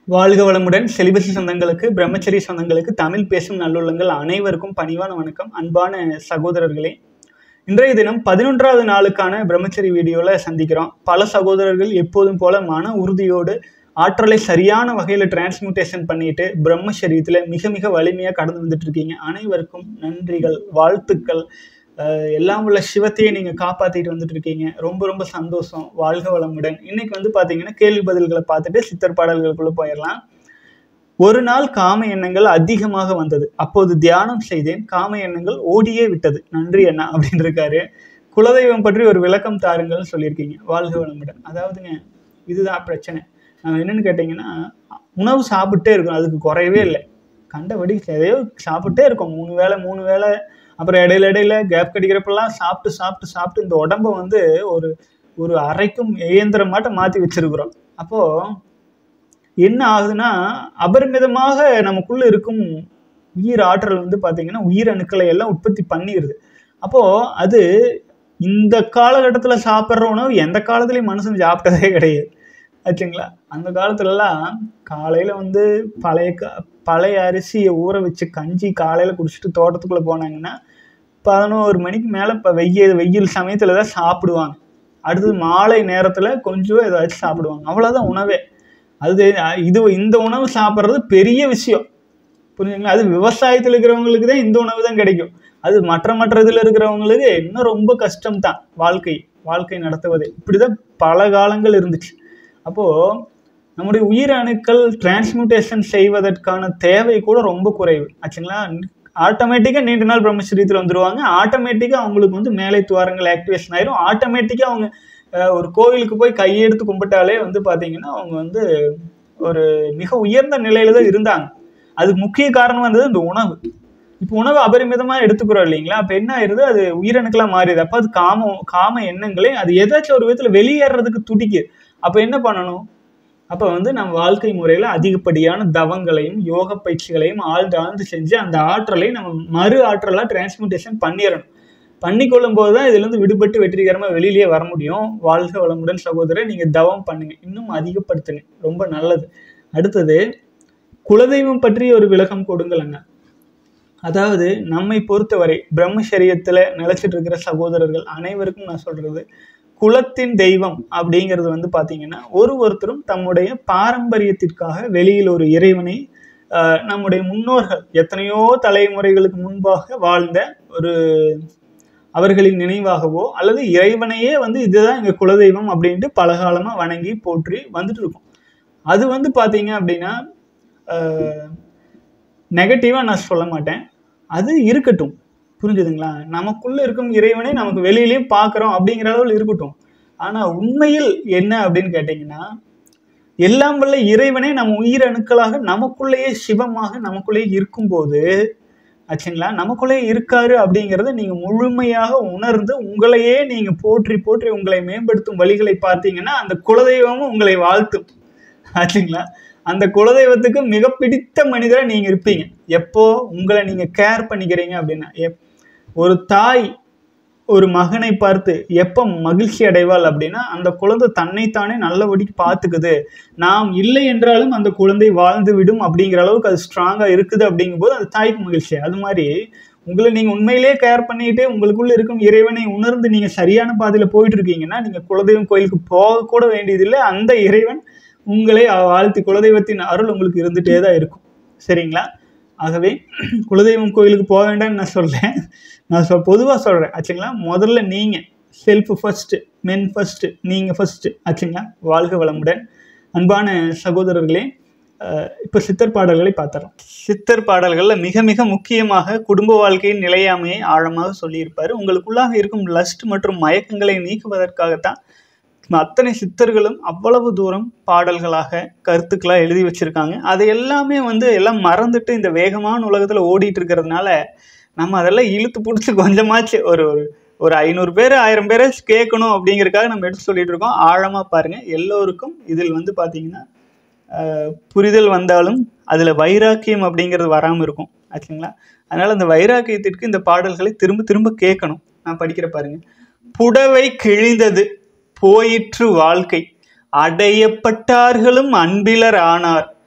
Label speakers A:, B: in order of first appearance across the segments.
A: வாழ்க வளமுடன் செலிபசி சொந்தங்களுக்கு பிரம்மச்சரி சொந்தங்களுக்கு தமிழ் பேசும் நல்லுள்ளங்கள் அனைவருக்கும் பணிவான வணக்கம் அன்பான சகோதரர்களே இன்றைய தினம் பதினொன்றாவது நாளுக்கான பிரம்மச்சரி வீடியோவில் சந்திக்கிறோம் பல சகோதரர்கள் எப்போதும் போல மன உறுதியோடு ஆற்றலை சரியான வகையில் டிரான்ஸ்மியூட்டேஷன் பண்ணிட்டு பிரம்மச்சரியத்தில் மிக மிக வலிமையாக கடந்து வந்துட்டு இருக்கீங்க அனைவருக்கும் நன்றிகள் வாழ்த்துக்கள் அஹ் எல்லாம் உள்ள சிவத்தையே நீங்கள் காப்பாற்றிட்டு வந்துட்டு இருக்கீங்க ரொம்ப ரொம்ப சந்தோஷம் வாழ்க வளமுடன் இன்னைக்கு வந்து பார்த்தீங்கன்னா கேள்வி பதில்களை பார்த்துட்டு சித்தர் பாடல்களுக்குள்ளே போயிடலாம் ஒரு நாள் காம எண்ணங்கள் அதிகமாக வந்தது அப்போது தியானம் செய்தேன் காம எண்ணங்கள் ஓடியே விட்டது நன்றி அண்ணா அப்படின்னு இருக்காரு குலதெய்வம் பற்றி ஒரு விளக்கம் தாருங்கள்னு சொல்லியிருக்கீங்க வாழ்க வளமுடன் அதாவதுங்க இதுதான் பிரச்சனை நான் என்னன்னு கேட்டிங்கன்னா உணவு சாப்பிட்டே இருக்கும் அதுக்கு குறையவே இல்லை கண்டபடி எதையோ சாப்பிட்டே இருக்கோம் மூணு வேளை மூணு வேளை அப்புறம் இடையில இடையில கேப் கடிக்கிறப்பெல்லாம் சாப்பிட்டு சாப்பிட்டு சாப்பிட்டு இந்த உடம்ப வந்து ஒரு ஒரு அரைக்கும் இயந்திரம் மாட்டம் மாற்றி வச்சிருக்கிறோம் அப்போது என்ன ஆகுதுன்னா அபரிமிதமாக நமக்குள்ள இருக்கும் உயிர் ஆற்றல் வந்து பார்த்தீங்கன்னா உயிர் அணுக்களை எல்லாம் உற்பத்தி பண்ணிடுது அப்போது அது இந்த காலகட்டத்தில் சாப்பிட்ற உணவு எந்த காலத்துலேயும் மனுஷன் சாப்பிட்டதே கிடையாது ஆச்சுங்களா அந்த காலத்துலலாம் காலையில் வந்து பழைய க பழைய அரிசியை ஊற வச்சு கஞ்சி காலையில் குடிச்சிட்டு தோட்டத்துக்குள்ளே போனாங்கன்னா பதினோரு மணிக்கு மேலே இப்போ வெயில் வெயில் சமயத்தில் தான் சாப்பிடுவாங்க அடுத்தது மாலை நேரத்தில் கொஞ்சம் ஏதாச்சும் சாப்பிடுவாங்க அவ்வளோதான் உணவே அது இது இந்த உணவு சாப்பிட்றது பெரிய விஷயம் புரிஞ்சுங்களா அது விவசாயத்தில் இருக்கிறவங்களுக்கு தான் இந்த உணவு தான் கிடைக்கும் அது மற்ற மற்ற இதில் இருக்கிறவங்களுக்கு இன்னும் ரொம்ப கஷ்டம் தான் வாழ்க்கை வாழ்க்கை நடத்துவது இப்படி தான் பல காலங்கள் இருந்துச்சு அப்போது நம்முடைய உயிர் அணுக்கள் டிரான்ஸ்மியூட்டேஷன் செய்வதற்கான தேவை கூட ரொம்ப குறைவு ஆச்சுங்களா ஆட்டோமேட்டிக்காக நீண்ட நாள் பிரம்மச்சரியத்தில் வந்துடுவாங்க ஆட்டோமேட்டிக்காக அவங்களுக்கு வந்து மேலை துவாரங்கள் ஆக்டிவேஷன் ஆயிரும் ஆட்டோமேட்டிக்காக அவங்க ஒரு கோவிலுக்கு போய் கையெடுத்து கும்பிட்டாலே வந்து பார்த்தீங்கன்னா அவங்க வந்து ஒரு மிக உயர்ந்த நிலையில தான் இருந்தாங்க அதுக்கு முக்கிய காரணம் வந்தது இந்த உணவு இப்போ உணவு அபரிமிதமாக எடுத்துக்கிறோம் இல்லைங்களா அப்போ என்ன ஆயிருது அது உயிரணுக்களாக மாறிடுது அப்போ அது காம காம எண்ணங்களே அது ஏதாச்சும் ஒரு விதத்தில் வெளியேறதுக்கு துடிக்குது அப்போ என்ன பண்ணணும் அப்போ வந்து நம்ம வாழ்க்கை முறையில் அதிகப்படியான தவங்களையும் யோக பயிற்சிகளையும் ஆழ்ந்து ஆழ்ந்து செஞ்சு அந்த ஆற்றலை நம்ம மறு ஆற்றலாக டிரான்ஸ்மியூட்டேஷன் பண்ணிடணும் பண்ணிக்கொள்ளும் போது தான் இதுலேருந்து விடுபட்டு வெற்றிகரமாக வெளியிலேயே வர முடியும் வாழ்க வளமுடன் சகோதரர் நீங்கள் தவம் பண்ணுங்க இன்னும் அதிகப்படுத்துங்க ரொம்ப நல்லது அடுத்தது குலதெய்வம் பற்றி ஒரு விளக்கம் கொடுங்களங்க அதாவது நம்மை பொறுத்தவரை பிரம்மசரியத்தில் நிலச்சிட்டு இருக்கிற சகோதரர்கள் அனைவருக்கும் நான் சொல்றது குலத்தின் தெய்வம் அப்படிங்கிறது வந்து பார்த்தீங்கன்னா ஒரு ஒருத்தரும் தம்முடைய பாரம்பரியத்திற்காக வெளியில் ஒரு இறைவனை நம்முடைய முன்னோர்கள் எத்தனையோ தலைமுறைகளுக்கு முன்பாக வாழ்ந்த ஒரு அவர்களின் நினைவாகவோ அல்லது இறைவனையே வந்து இதுதான் எங்கள் குலதெய்வம் அப்படின்ட்டு பலகாலமாக வணங்கி போற்றி வந்துட்டு இருக்கோம் அது வந்து பார்த்தீங்க அப்படின்னா நெகட்டிவாக நான் சொல்ல மாட்டேன் அது இருக்கட்டும் புரிஞ்சுதுங்களா நமக்குள்ள இருக்கும் இறைவனை நமக்கு வெளியிலேயும் பார்க்குறோம் அப்படிங்கிற அளவில் இருக்கட்டும் ஆனால் உண்மையில் என்ன அப்படின்னு கேட்டிங்கன்னா எல்லாம் வல்ல இறைவனே நம்ம உயிர் அணுக்களாக நமக்குள்ளேயே சிவமாக நமக்குள்ளேயே இருக்கும்போது ஆச்சுங்களா நமக்குள்ளே இருக்காரு அப்படிங்கிறத நீங்கள் முழுமையாக உணர்ந்து உங்களையே நீங்கள் போற்றி போற்றி உங்களை மேம்படுத்தும் வழிகளை பார்த்தீங்கன்னா அந்த குலதெய்வமும் உங்களை வாழ்த்தும் ஆச்சுங்களா அந்த குலதெய்வத்துக்கு மிக பிடித்த மனிதராக நீங்கள் இருப்பீங்க எப்போ உங்களை நீங்கள் கேர் பண்ணிக்கிறீங்க அப்படின்னா எப் ஒரு தாய் ஒரு மகனை பார்த்து எப்போ மகிழ்ச்சி அடைவாள் அப்படின்னா அந்த குழந்தை தன்னைத்தானே நல்லபடிக்கு பார்த்துக்குது நாம் இல்லை என்றாலும் அந்த குழந்தை வாழ்ந்து விடும் அப்படிங்கிற அளவுக்கு அது ஸ்ட்ராங்காக இருக்குது அப்படிங்கும்போது அது தாய்க்கு மகிழ்ச்சி அது மாதிரி உங்களை நீங்கள் உண்மையிலேயே கேர் பண்ணிட்டு உங்களுக்குள்ள இருக்கும் இறைவனை உணர்ந்து நீங்கள் சரியான பாதையில் போயிட்டு இருக்கீங்கன்னா நீங்கள் குலதெய்வம் கோயிலுக்கு போக கூட வேண்டியதில்லை அந்த இறைவன் உங்களை வாழ்த்தி குலதெய்வத்தின் அருள் உங்களுக்கு இருந்துகிட்டே தான் இருக்கும் சரிங்களா ஆகவே குலதெய்வம் கோயிலுக்கு போக வேண்டாம்னு நான் சொல்கிறேன் நான் சொல் பொதுவாக சொல்கிறேன் ஆச்சுங்களா முதல்ல நீங்கள் செல்ஃப் ஃபஸ்ட்டு மென் ஃபஸ்ட்டு நீங்கள் ஃபஸ்ட்டு ஆச்சுங்களா வாழ்க வளமுடன் அன்பான சகோதரர்களே இப்போ சித்தர் பாடல்களை பார்த்துறோம் சித்தர் பாடல்களில் மிக மிக முக்கியமாக குடும்ப வாழ்க்கையின் நிலையாமையை ஆழமாக சொல்லியிருப்பார் உங்களுக்குள்ளாக இருக்கும் லஸ்ட் மற்றும் மயக்கங்களை நீக்குவதற்காகத்தான் அத்தனை சித்தர்களும் அவ்வளவு தூரம் பாடல்களாக கருத்துக்களாக எழுதி வச்சுருக்காங்க அதை எல்லாமே வந்து எல்லாம் மறந்துட்டு இந்த வேகமான உலகத்தில் ஓடிட்டு இருக்கிறதுனால நம்ம அதெல்லாம் இழுத்து பிடிச்சி கொஞ்சமாச்சு ஒரு ஒரு ஒரு ஐநூறு பேர் ஆயிரம் பேரை கேட்கணும் அப்படிங்கிறதுக்காக நம்ம எடுத்து சொல்லிட்டு இருக்கோம் ஆழமாக பாருங்கள் எல்லோருக்கும் இதில் வந்து பார்த்திங்கன்னா புரிதல் வந்தாலும் அதில் வைராக்கியம் அப்படிங்கிறது வராமல் இருக்கும் ஆச்சுங்களா அதனால் அந்த வைராக்கியத்திற்கு இந்த பாடல்களை திரும்ப திரும்ப கேட்கணும் நான் படிக்கிற பாருங்க புடவை கிழிந்தது போயிற்று வாழ்க்கை அடையப்பட்டார்களும் அன்பிலர் ஆனார்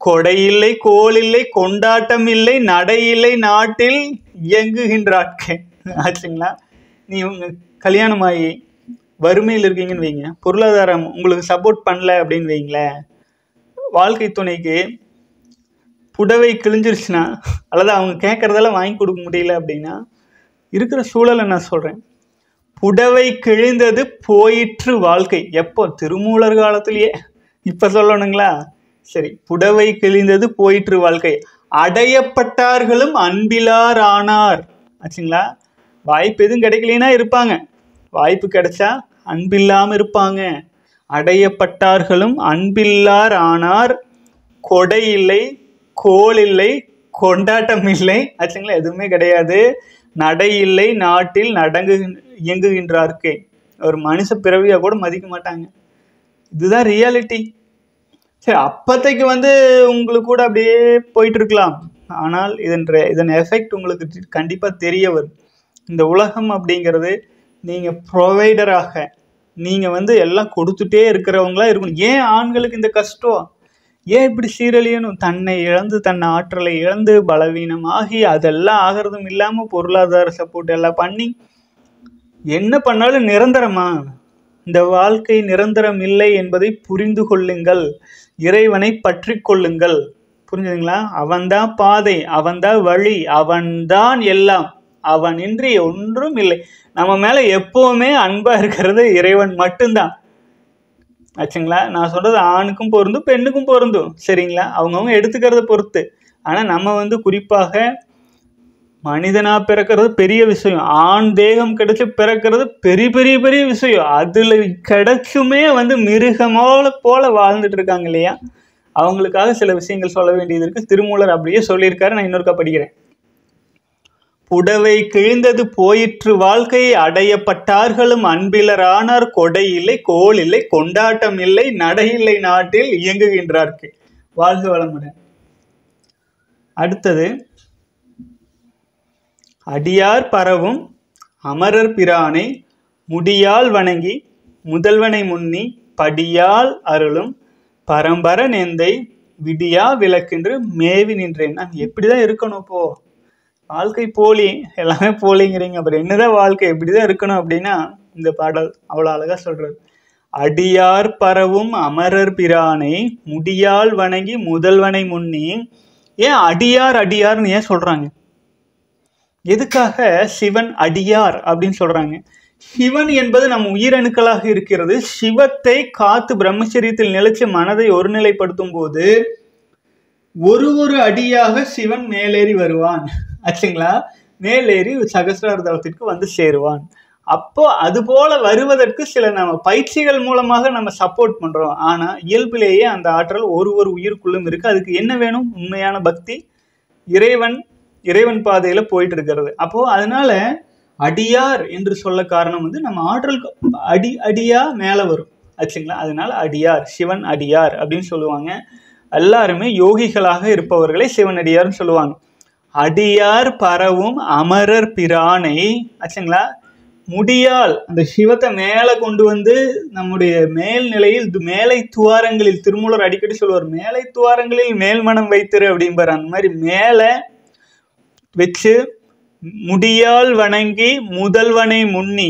A: கொடை இல்லை கோல் இல்லை கொண்டாட்டம் இல்லை நடை இல்லை நாட்டில் இயங்குகின்றாட்கள் ஆச்சுங்களா நீ உங்க கல்யாணம் ஆகி வறுமையில் இருக்கீங்கன்னு வைங்க பொருளாதாரம் உங்களுக்கு சப்போர்ட் பண்ணல அப்படின்னு வைங்களேன் வாழ்க்கை துணைக்கு புடவை கிழிஞ்சிருச்சுன்னா அல்லது அவங்க கேட்குறதெல்லாம் வாங்கி கொடுக்க முடியல அப்படின்னா இருக்கிற சூழலை நான் சொல்கிறேன் புடவை கிழிந்தது போயிற்று வாழ்க்கை எப்போ திருமூலர் காலத்திலேயே இப்போ சொல்லணுங்களா சரி புடவை கிழிந்தது போயிற்று வாழ்க்கை அடையப்பட்டார்களும் அன்பிலார் ஆனார் ஆச்சுங்களா வாய்ப்பு எதுவும் கிடைக்கலனா இருப்பாங்க வாய்ப்பு கிடைச்சா அன்பில்லாமல் இருப்பாங்க அடையப்பட்டார்களும் அன்பில்லார் ஆனார் கொடை இல்லை கோல் இல்லை கொண்டாட்டம் இல்லை ஆச்சுங்களா எதுவுமே கிடையாது நடை இல்லை நாட்டில் நடங்கு இயங்குகின்றார்க்கே ஒரு மனுஷ பிறவியாக கூட மதிக்க மாட்டாங்க இதுதான் ரியாலிட்டி சரி அப்போதைக்கு வந்து உங்களுக்கு கூட அப்படியே போயிட்டு இருக்கலாம் ஆனால் இதன் re- இதன் எஃபெக்ட் உங்களுக்கு கண்டிப்பாக தெரிய வரும் இந்த உலகம் அப்படிங்கிறது நீங்கள் ப்ரொவைடராக நீங்கள் வந்து எல்லாம் கொடுத்துட்டே இருக்கிறவங்களா இருக்கணும் ஏன் ஆண்களுக்கு இந்த கஷ்டம் ஏன் இப்படி சீரழியணும் தன்னை இழந்து தன் ஆற்றலை இழந்து பலவீனமாகி அதெல்லாம் ஆகிறதும் இல்லாமல் பொருளாதார சப்போர்ட் எல்லாம் பண்ணி என்ன பண்ணாலும் நிரந்தரமா இந்த வாழ்க்கை நிரந்தரம் இல்லை என்பதை புரிந்து கொள்ளுங்கள் இறைவனை பற்றி கொள்ளுங்கள் புரிஞ்சுதுங்களா அவன்தான் பாதை அவன்தான் வழி அவன்தான் எல்லாம் அவனின்றி ஒன்றும் இல்லை நம்ம மேல எப்பவுமே அன்பா இருக்கிறது இறைவன் மட்டும்தான் ஆச்சுங்களா நான் சொல்றது ஆணுக்கும் பொருந்தும் பெண்ணுக்கும் பொருந்தும் சரிங்களா அவங்கவுங்க எடுத்துக்கிறத பொறுத்து ஆனா நம்ம வந்து குறிப்பாக மனிதனா பிறக்கிறது பெரிய விஷயம் ஆண் தேகம் கிடைச்சு பிறக்கிறது பெரிய பெரிய பெரிய விஷயம் அதுல கிடைச்சுமே வந்து மிருகமோல போல வாழ்ந்துட்டு இருக்காங்க இல்லையா அவங்களுக்காக சில விஷயங்கள் சொல்ல வேண்டியது இருக்கு திருமூலர் அப்படியே சொல்லியிருக்காரு நான் இன்னொருக்கா படிக்கிறேன் புடவை கிழிந்தது போயிற்று வாழ்க்கை அடையப்பட்டார்களும் அன்பிலரானார் கொடை இல்லை கோல் இல்லை கொண்டாட்டம் இல்லை நடை இல்லை நாட்டில் இயங்குகின்றார்க்கு வாழ்க வளமுடன் அடுத்தது அடியார் பரவும் அமரர் பிரானை முடியால் வணங்கி முதல்வனை முன்னி படியால் அருளும் பரம்பர நெந்தை விடியா விளக்கென்று மேவி நின்றேன் நான் எப்படிதான் இருக்கணும் இப்போ வாழ்க்கை போலி எல்லாமே போலிங்கிறீங்க அப்புறம் என்னதான் வாழ்க்கை எப்படிதான் இருக்கணும் அப்படின்னா இந்த பாடல் அவ்வளோ அழகா சொல்றது அடியார் பரவும் அமரர் பிரானை முடியால் வணங்கி முதல்வனை முன்னி ஏன் அடியார் அடியார்னு ஏன் சொல்றாங்க எதுக்காக சிவன் அடியார் அப்படின்னு சொல்றாங்க சிவன் என்பது நம் உயிரணுக்களாக இருக்கிறது சிவத்தை காத்து பிரம்மச்சரியத்தில் நிலைச்சு மனதை ஒருநிலைப்படுத்தும் போது ஒரு ஒரு அடியாக சிவன் மேலேறி வருவான் ஆச்சுங்களா மேலேறி சகசிரார தளத்திற்கு வந்து சேருவான் அப்போ அது போல வருவதற்கு சில நம்ம பயிற்சிகள் மூலமாக நம்ம சப்போர்ட் பண்றோம் ஆனா இயல்பிலேயே அந்த ஆற்றல் ஒரு ஒரு உயிருக்குள்ளும் இருக்கு அதுக்கு என்ன வேணும் உண்மையான பக்தி இறைவன் இறைவன் பாதையில போயிட்டு இருக்கிறது அப்போ அதனால அடியார் என்று சொல்ல காரணம் வந்து நம்ம ஆற்றல் அடி அடியா மேல வரும் ஆச்சுங்களா அதனால அடியார் சிவன் அடியார் அப்படின்னு சொல்லுவாங்க எல்லாருமே யோகிகளாக இருப்பவர்களை சிவன் அடியார்னு சொல்லுவாங்க அடியார் பரவும் அமரர் பிரானை ஆச்சுங்களா முடியால் அந்த சிவத்தை மேலே கொண்டு வந்து நம்முடைய மேல் நிலையில் து- மேலை துவாரங்களில் திருமூலர் அடிக்கடி சொல்லுவார் மேலை துவாரங்களில் மேல்மனம் வைத்திரு அப்படிம்பார் அந்த மாதிரி மேலே வச்சு முடியால் வணங்கி முதல்வனை முன்னி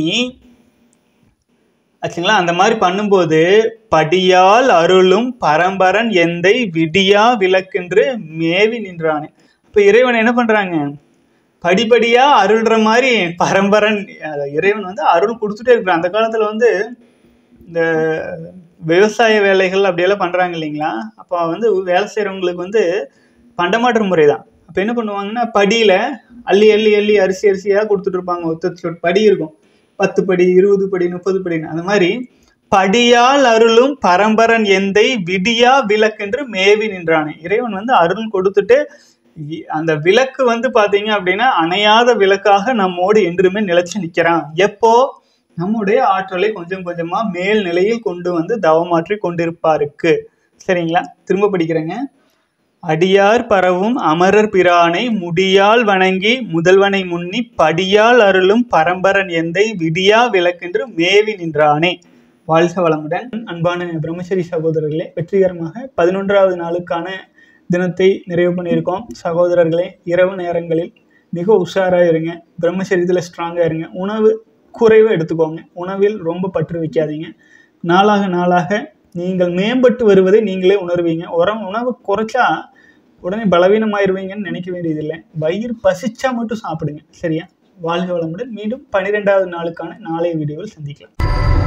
A: ஆச்சுங்களா அந்த மாதிரி பண்ணும்போது படியால் அருளும் பரம்பரன் எந்தை விடியா விளக்கென்று மேவி நின்றானே இப்போ இறைவன் என்ன பண்றாங்க படிப்படியா அருள்ற மாதிரி பரம்பரன் அஹ் இறைவன் வந்து அருள் கொடுத்துட்டே இருக்கிறான் அந்த காலத்துல வந்து இந்த விவசாய வேலைகள் அப்படியெல்லாம் பண்றாங்க இல்லைங்களா அப்போ வந்து வேலை செய்றவங்களுக்கு வந்து பண்டமாற்று முறை தான் அப்போ என்ன பண்ணுவாங்கன்னா படியில அள்ளி அள்ளி அள்ளி அரிசி அரிசியா கொடுத்துட்டு இருப்பாங்க ஒத்த படி இருக்கும் பத்து படி இருபது படி முப்பது படின்னு அந்த மாதிரி படியால் அருளும் பரம்பரன் எந்தை விடியா விளக்கென்று மேவி நின்றானே இறைவன் வந்து அருள் கொடுத்துட்டு இ- அந்த விளக்கு வந்து பாத்தீங்க அப்படின்னா அணையாத விளக்காக நம்மோடு என்றுமே நிலைச்சு நிக்கிறான் எப்போ நம்முடைய ஆற்றலை கொஞ்சம் கொஞ்சமா மேல் நிலையில் கொண்டு வந்து தவமாற்றி கொண்டிருப்பாருக்கு சரிங்களா திரும்ப படிக்கிறேங்க அடியார் பரவும் அமரர் பிரானை முடியால் வணங்கி முதல்வனை முன்னி படியால் அருளும் பரம்பரன் எந்தை விடியா விளக்கென்று மேவி நின்றானே வாழ்க வளமுடன் அன்பான பிரம்மச்சரி சகோதரர்களே வெற்றிகரமாக பதினொன்றாவது நாளுக்கான தினத்தை நிறைவு பண்ணியிருக்கோம் சகோதரர்களே இரவு நேரங்களில் மிக உஷாராக இருங்க பிரம்மச்சரியத்தில் ஸ்ட்ராங்காக இருங்க உணவு குறைவாக எடுத்துக்கோங்க உணவில் ரொம்ப பற்று வைக்காதீங்க நாளாக நாளாக நீங்கள் மேம்பட்டு வருவதை நீங்களே உணர்வீங்க உரம் உணவு குறைச்சா உடனே பலவீனமாயிருவீங்கன்னு நினைக்க வேண்டியதில்லை வயிறு பசிச்சா மட்டும் சாப்பிடுங்க சரியா வாழ்க வளமுடன் மீண்டும் பன்னிரெண்டாவது நாளுக்கான நாளைய வீடியோவில் சந்திக்கலாம்